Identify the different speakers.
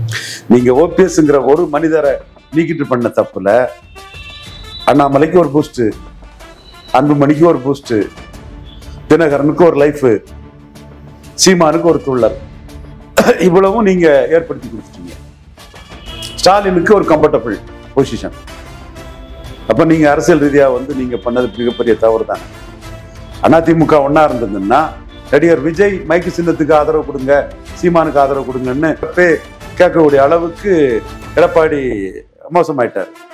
Speaker 1: நீங்க ஓபிஎஸ்ங்கிற ஒரு மனிதரை நீக்கிட்டு பண்ண தப்புல அண்ணாமலைக்கு ஒரு பூஸ்ட் அன்புமணிக்கு ஒரு பூஸ்ட் தினகரனுக்கு ஒரு லைஃப் சீமானுக்கு ஒரு துள்ளல் இவ்வளவும் நீங்க ஏற்படுத்தி கொடுத்துட்டீங்க ஸ்டாலினுக்கு ஒரு கம்ஃபர்டபுள் பொசிஷன் அப்ப நீங்க அரசியல் ரீதியா வந்து நீங்க பண்ணது மிகப்பெரிய தவறு தானே அதிமுக ஒன்னா இருந்ததுன்னா நடிகர் விஜய் மைக்கு சின்னத்துக்கு ஆதரவு கொடுங்க சீமானுக்கு ஆதரவு கொடுங்கன்னு அப்பே கேட்கக்கூடிய அளவுக்கு எடப்பாடி மோசமாயிட்டார்